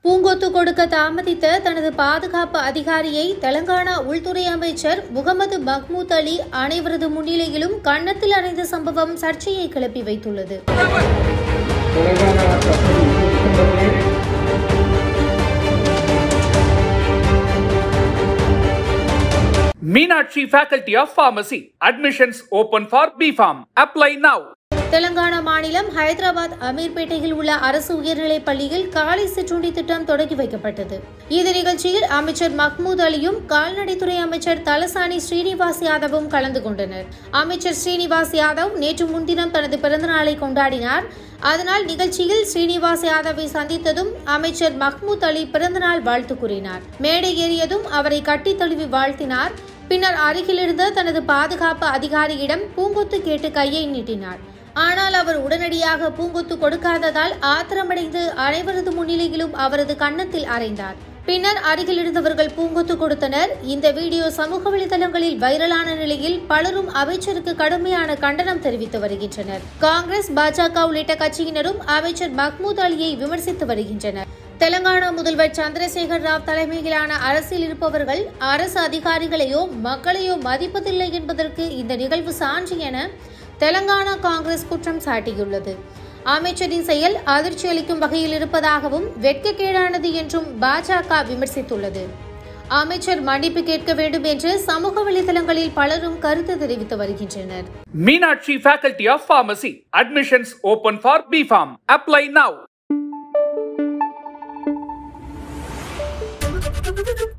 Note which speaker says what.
Speaker 1: பூங்கொத்து கொடுக்க தாமதித்த தனது பாதுகாப்பு அதிகாரியை தெலங்கானா உள்துறை அமைச்சர் முகமது மஹ்மூத் அலி அனைவரது முன்னிலையிலும் கன்னத்தில் அறைந்த சம்பவம் சர்ச்சையை கிளப்பி வைத்துள்ளது
Speaker 2: తెలంగాణ రాష్ట్ర డిసెంబర్లో
Speaker 3: Meenakshi Faculty of Pharmacy. Admissions open for BPharm. Apply now.
Speaker 1: Telangana மாநிலம் ஹைதராபாத் அமீர்பேட்டையில் உள்ள அரசு உயர்நிலைப் பள்ளியில் காலை சிற்றுண்டி திட்டம் தொடங்கி வைக்கப்பட்டது இந்த நிகழ்ச்சியில் அமைச்சர் மஹ்மூத் அலியும் கால்நடைத்துறை அமைச்சர் தலசானி ஸ்ரீனிவாஸ் யாதவும் கலந்து கொண்டனர் அமைச்சர் ஸ்ரீனிவாஸ் யாதவ் நேற்று முன்தினம் தனது பிறந்தநாளை கொண்டாடினார் அதனால் நிகழ்ச்சியில் ஸ்ரீனிவாஸ் யாதவை சந்தித்ததும் அமைச்சர் மஹ்மூத் அலி பிறந்தநாள் வாழ்த்து கூறினார் மேடை ஏறியதும் அவரை கட்டித் தழுவி வாழ்த்தினார் பின்னர் அருகிலிருந்த தனது பாதுகாப்பு அதிகாரியிடம் பூங்கொத்து கேட்டு கையை நீட்டினார் ஆனால் அவர் உடனடியாக பூங்கொத்து கொடுக்காததால் ஆத்திரமடைந்து அனைவரது முன்னிலையிலும் அவரது கன்னத்தில் அறைந்தார் பின்னர் அருகில் இருந்தவர்கள் பூங்கொத்து கொடுத்தனர் இந்த வீடியோ சமூக வலைதளங்களில் வைரலான நிலையில் பலரும் அமைச்சருக்கு கடுமையான கண்டனம் தெரிவித்து வருகின்றனர் காங்கிரஸ் பாஜக உள்ளிட்ட கட்சியினரும் அமைச்சர் மஹ்மூத் அலியை விமர்சித்து வருகின்றனர் தெலங்கானா முதல்வர் சந்திரசேகர் ராவ் தலைமையிலான அரசில் இருப்பவர்கள் அரசு அதிகாரிகளையோ மக்களையோ மதிப்பதில்லை என்பதற்கு இந்த நிகழ்வு சான்று என தெலங்கானா காங்கிரஸ் குற்றம் சாட்டியுள்ளது அமைச்சரின் செயல் அதிர்ச்சி அளிக்கும் வகையில் இருப்பதாகவும் வெட்கக்கேடானது என்றும் பாஜக விமர்சித்துள்ளது அமைச்சர் மன்னிப்பு கேட்க வேண்டும் என்று சமூக வலைதளங்களில் பலரும் கருத்து தெரிவித்து வருகின்றனர்
Speaker 3: Meenakshi Faculty of Pharmacy. Admissions open for BPharm. Apply now.